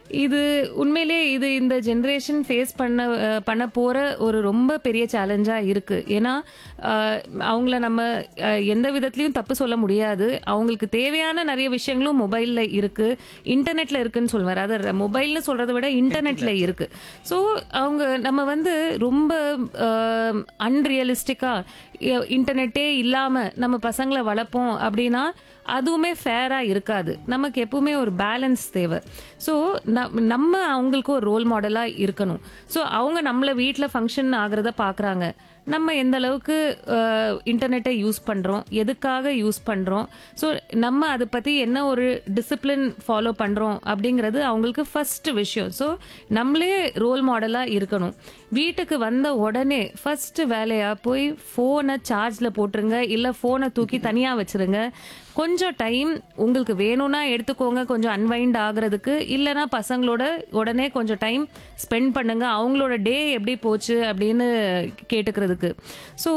இது உண்மையிலே இது இந்த ஜென்ரேஷன் ஃபேஸ் பண்ண அஹ், பண்ண போற ஒரு ரொம்ப பெரிய சேலஞ்சா இருக்கு ஏன்னா அஹ், அவங்கள நம்ம அஹ், எந்த விதத்துலயும் தப்பு சொல்ல முடியாது அவங்களுக்கு தேவையான நிறைய விஷயங்களும் மொபைல்ல இருக்கு இன்டர்நெட்ல இருக்குன்னு சொல்லுவார் அதை மொபைல்னு சொல்றதை விட இன்டர்நெட்ல இருக்கு ஸோ அவங்க நம்ம வந்து ரொம்ப அன்ரியலிஸ்டிக்கா இன்டர்நெட்டே இல்லாம நம்ம பசங்களை வளர்ப்போம் அப்படின்னா அதுவுமே ஃபேரா இருக்காது நமக்கு எப்பவுமே ஒரு பேலன்ஸ் தேவை ஸோ நம்ம அவங்களுக்கு ஒரு ரோல் மாடலா இருக்கணும் ஸோ அவங்க நம்மள வீட்டில் ஃபங்க்ஷன் ஆகிறத பார்க்குறாங்க நம்ம எந்த அளவுக்கு இன்டர்நெட்டை யூஸ் பண்றோம் எதுக்காக யூஸ் பண்றோம் ஸோ நம்ம அதை பத்தி என்ன ஒரு டிசிப்ளின் ஃபாலோ பண்றோம் அப்படிங்கிறது அவங்களுக்கு ஃபர்ஸ்ட் விஷயம் ஸோ நம்மளே ரோல் மாடலா இருக்கணும் வீட்டுக்கு வந்த உடனே ஃபர்ஸ்ட் வேலையா போய் ஃபோனை சார்ஜ்ல போட்டுருங்க இல்ல ஃபோனை தூக்கி தனியா வச்சிருங்க கொஞ்சம் டைம் உங்களுக்கு வேணும்னா எடுத்துக்கோங்க கொஞ்சம் அன்வைண்ட் ஆகுறதுக்கு இல்லைன்னா பசங்களோட உடனே கொஞ்சம் டைம் ஸ்பெண்ட் பண்ணுங்க அவங்களோட டே எப்படி போச்சு அப்படின்னு கேட்டுக்கிறதுக்கு ஸோ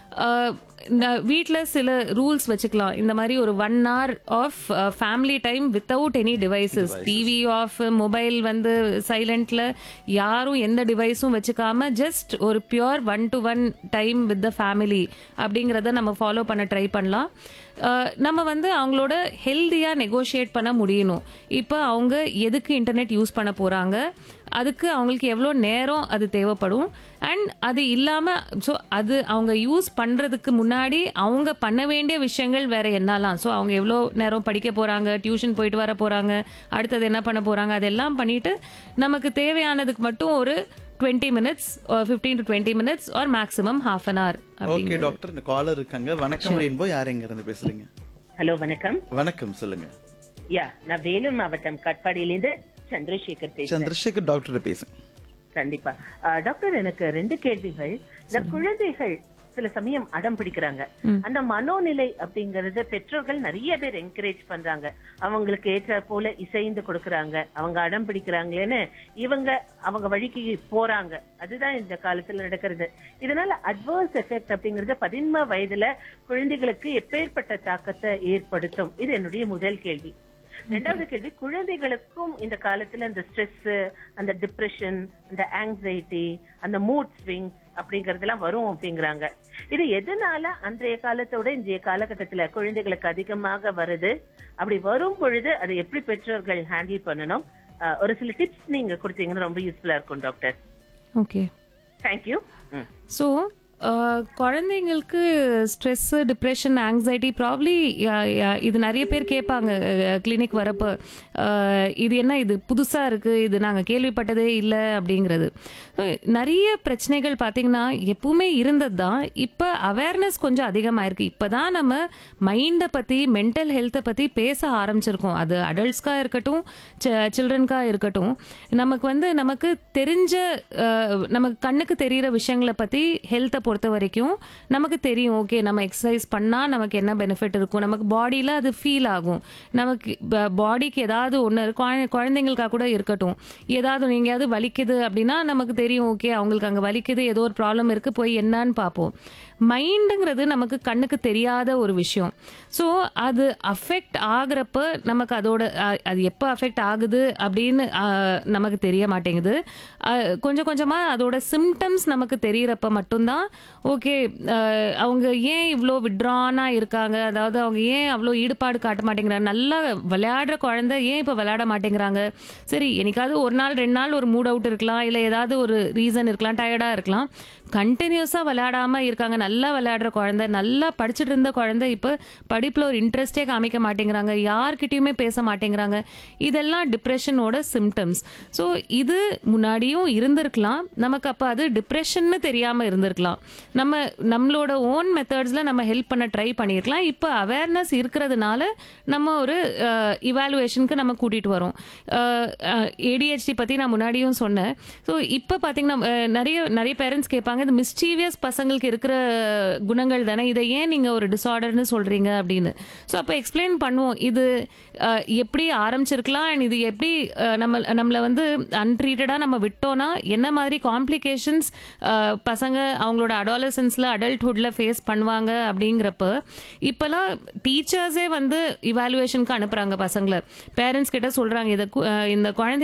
வீட்டில் சில ரூல்ஸ் வச்சுக்கலாம் இந்த மாதிரி ஒரு one hour of family time without any devices TV off mobile வந்து சைலண்ட்ல யாரும் எந்த டிவைஸும் வச்சுக்காம ஜஸ்ட் ஒரு pure one to one time with the family அப்படிங்கிறத நம்ம ஃபாலோ பண்ண ட்ரை பண்ணலாம் அஹ், நம்ம வந்து அவங்களோட ஹெல்தியாக நெகோஷியேட் பண்ண முடியணும் இப்போ அவங்க எதுக்கு இன்டர்நெட் யூஸ் பண்ண போகிறாங்க அதுக்கு அவங்களுக்கு எவ்வளோ நேரம் அது தேவைப்படும் அண்ட் அது இல்லாமல் ஸோ அது அவங்க யூஸ் பண்ணுறதுக்கு முன்னாடி அவங்க பண்ண வேண்டிய விஷயங்கள் வேற என்னலாம் ஸோ அவங்க எவ்வளோ நேரம் படிக்க போகிறாங்க டியூஷன் போயிட்டு வர போகிறாங்க அடுத்தது என்ன பண்ண போகிறாங்க அதெல்லாம் பண்ணிட்டு நமக்கு தேவையானதுக்கு மட்டும் ஒரு twenty minutes fifteen to twenty minutes or maximum half an hour okay doctor இந்த காலர் இருக்காங்க வணக்கம் ரெயின்போ யார் எங்க இருந்து பேசுறீங்க ஹலோ வணக்கம் வணக்கம் சொல்லுங்க யா நான் வேலூர் மாவட்டம் கட்பாடியிலிருந்து சந்திரசேகர் பேசுறேன் சந்திரசேகர் டாக்டர் பேசுங்க கண்டிப்பா ஆ, டாக்டர் எனக்கு ரெண்டு கேள்விகள் இந்த குழந்தைகள் சில சமயம் அடம் பிடிக்கிறாங்க அந்த மனோநிலை அப்படிங்கறது பெற்றோர்கள் நிறைய பேர் என்கரேஜ் பண்றாங்க அவங்களுக்கு ஏற்ற போல இசைந்து கொடுக்கறாங்க அவங்க அடம் பிடிக்கிறாங்களேன்னு இவங்க அவங்க வழிக்கு போறாங்க அதுதான் இந்த காலத்துல நடக்கிறது இதனால அட்வர்ஸ் எஃபெக்ட் அப்படிங்கறது பதின்ம வயதுல குழந்தைகளுக்கு எப்பேற்பட்ட தாக்கத்தை ஏற்படுத்தும் இது என்னுடைய முதல் கேள்வி ரெண்டாவது கேள்வி குழந்தைகளுக்கும் இந்த காலத்துல இந்த ஸ்ட்ரெஸ் அந்த டிப்ரெஷன் அந்த ஆங்ஸைட்டி அந்த மூட் ஸ்விங்ஸ் அப்படிங்கறதெல்லாம் வரும் அப்படிங்கிறாங்க இது எதனால அன்றைய காலத்தோட இன்றைய காலகட்டத்துல குழந்தைகளுக்கு அதிகமாக வருது அப்படி வரும் பொழுது அதை எப்படி பெற்றோர்கள் ஹேண்டில் பண்ணணும் அஹ், ஒரு சில டிப்ஸ் நீங்க கொடுத்தீங்கன்னா ரொம்ப யூஸ்ஃபுல்லா இருக்கும் டாக்டர் ஓகே தேங்க்யூ ஸோ குழந்தைங்களுக்கு ஸ்ட்ரெஸ் டிப்ரெஷன் ஆங்ஸைட்டி ப்ராப்ளி இது நிறைய பேர் கேட்பாங்க கிளினிக் வரப்போ அஹ், இது என்ன இது புதுசாக இருக்குது இது நாங்கள் கேள்விப்பட்டதே இல்லை அப்படிங்கிறது So, நிறைய பிரச்சனைகள் பார்த்தீங்கன்னா எப்பவுமே இருந்தது தான் இப்போ அவேர்னஸ் கொஞ்சம் அதிகமாக இருக்குது இப்போ தான் நம்ம மைண்டை பற்றி மென்டல் ஹெல்த்தை பற்றி பேச ஆரம்பிச்சிருக்கோம் அது அடல்ட்ஸ்க்காக இருக்கட்டும் சில்ட்ரனுக்காக இருக்கட்டும் நமக்கு வந்து நமக்கு தெரிஞ்ச அஹ், நமக்கு கண்ணுக்கு தெரியிற விஷயங்களை பற்றி ஹெல்த்தை பொறுத்த வரைக்கும் நமக்கு தெரியும் ஓகே நம்ம எக்ஸசைஸ் பண்ணால் நமக்கு என்ன பெனிஃபிட் இருக்கும் நமக்கு பாடியில் அது ஃபீல் ஆகும் நமக்கு பாடிக்கு ஏதாவது ஒன்று குழந்தைங்களுக்காக கூட இருக்கட்டும் ஏதாவது எங்கேயாவது வலிக்குது அப்படின்னா நமக்கு தெரியும் ஓகே அவங்களுக்கு அங்கே வலிக்குது ஏதோ ஒரு ப்ராப்ளம் இருக்குது போய் என்னன்னு பார்ப்போம் மைண்டுங்கிறது நமக்கு கண்ணுக்கு தெரியாத ஒரு விஷயம் ஸோ அது அஃபெக்ட் ஆகுறப்ப நமக்கு அதோட அ- அது எப்போ அஃபெக்ட் ஆகுது அப்படின்னு அ, நமக்கு தெரிய மாட்டேங்குது அ, கொஞ்சம் கொஞ்சமாக அதோட சிம்டம்ஸ் நமக்கு தெரியறப்ப மட்டும்தான் ஓகே அவங்க ஏன் இவ்வளோ விட்ரானா இருக்காங்க அதாவது அவங்க ஏன் அவ்வளோ ஈடுபாடு காட்ட மாட்டேங்கிறாங்க நல்லா விளையாடுற குழந்தை ஏன் இப்போ விளையாட மாட்டேங்கிறாங்க சரி என்னைக்காவது ஒரு நாள் ரெண்டு நாள் ஒரு மூட் அவுட் இருக்கலாம் இல்லை ஏதாவது ஒரு ரீசன் இருக்கலாம் டயர்டாக இருக்கலாம் கண்டினியூஸாக விளையாடாம இருக்காங்க நல்லா விளையாடுற குழந்தை நல்லா படிச்சுட்டு இருந்த குழந்தை இப்போ படிப்பில் ஒரு இன்ட்ரெஸ்டே காமிக்க மாட்டேங்கிறாங்க யார்கிட்டயுமே பேச மாட்டேங்கிறாங்க இதெல்லாம் டிப்ரெஷனோட சிம்டம்ஸ் ஸோ இது முன்னாடியும் இருந்திருக்கலாம் நமக்கு அப்போ அது டிப்ரெஷன்னு தெரியாமல் இருந்திருக்கலாம் நம்ம நம்மளோட ஓன் மெத்தட்ஸில் நம்ம ஹெல்ப் பண்ண ட்ரை பண்ணியிருக்கலாம் இப்போ அவேர்னஸ் இருக்கிறதுனால நம்ம ஒரு இவாலுவேஷனுக்கு நம்ம கூட்டிகிட்டு வரோம் ஏடிஹெச்டி பற்றி நான் முன்னாடியும் சொன்னேன் ஸோ இப்போ பார்த்தீங்கன்னா அஹ், நிறைய நிறைய பேரண்ட்ஸ் கேட்பாங்க இது மிஸ்டீவியஸ் பசங்களுக்கு இருக்கிற குணங்கள் தானே இதை ஏன் நீங்கள் ஒரு டிஸார்டர்னு சொல்கிறீங்க அப்படின்னு ஸோ அப்போ எக்ஸ்பிளைன் பண்ணுவோம் இது அஹ், எப்படி ஆரம்பிச்சிருக்கலாம் and இது எப்படி அஹ், நம்ம நம்மளை வந்து அன்ட்ரீட்டடாக நம்ம விட்டோம்னா என்ன மாதிரி காம்ப்ளிகேஷன்ஸ் பசங்க அவங்களோட அடாலசன்ஸில் அடல்ட்ஹுட்டில் ஃபேஸ் பண்ணுவாங்க அப்படிங்கிறப்ப இப்போலாம் டீச்சர்ஸே வந்து இவாலுவேஷனுக்கு அனுப்புகிறாங்க பசங்களை பேரண்ட்ஸ் கிட்ட சொல்கிறாங்க இதை கு- அஹ், இந்த குழந்தை